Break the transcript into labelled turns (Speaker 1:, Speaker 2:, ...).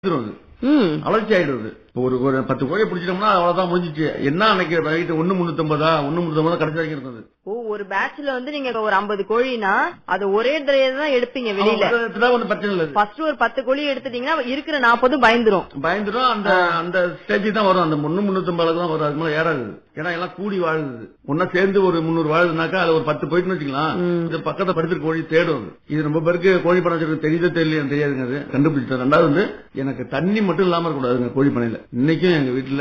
Speaker 1: செத்துரும் அது.
Speaker 2: ம்
Speaker 1: அலர்ச்சி ஆயிடுது இப்போ ஒரு ஒரு பத்து கோழியை பிடிச்சிட்டோம்னா அவ்வளவுதான் முடிஞ்சிச்சு என்ன அன்னைக்கு ரைட்டு ஒண்ணு முன்னூத்தம்பதா ஒண்ணு முன்னூத்தம்பதா கடைசி வரைக்கும் இருந்தது
Speaker 2: ஓ ஒரு பேட்ச்ல வந்து நீங்க ஒரு 50 கோழினா அது ஒரே தடவை தான் எடுப்பீங்க வெளியில
Speaker 1: அதுதான் ஒண்ணும் பிரச்சனை இல்லை
Speaker 2: ஃபர்ஸ்ட் ஒரு பத்து கோழி எடுத்துட்டீங்கன்னா இருக்கிற நாற்பதும் பயந்துரும்
Speaker 1: பயந்துடும் அந்த அந்த ஸ்டேஜ் தான் வரும் அந்த முன்னு முன்னூத்தம்பது அளவுக்கு தான் வரும் அது மேல ஏறாது ஏன்னா எல்லாம் கூடி வாழுது ஒன்னா சேர்ந்து ஒரு முந்நூறு வாழுதுனாக்கா அது ஒரு பத்து போயிட்டுன்னு வச்சுக்கலாம் இது பக்கத்துல படுத்துட்டு கோழி தேடும் அது. இது ரொம்ப பேருக்கு கோழி பண்ண வச்சிருக்க தெரியுதோ தெரியலையா தெரியாதுங்க அது கண்டுபிடிச்சது ரெண்டாவது வந்து எனக்கு தண்ணி மட்டும் இல்லாம இருக்கக்கூடாதுங்க கோழி பண்ணையில இன்னைக்கும் எங்க வீட்டுல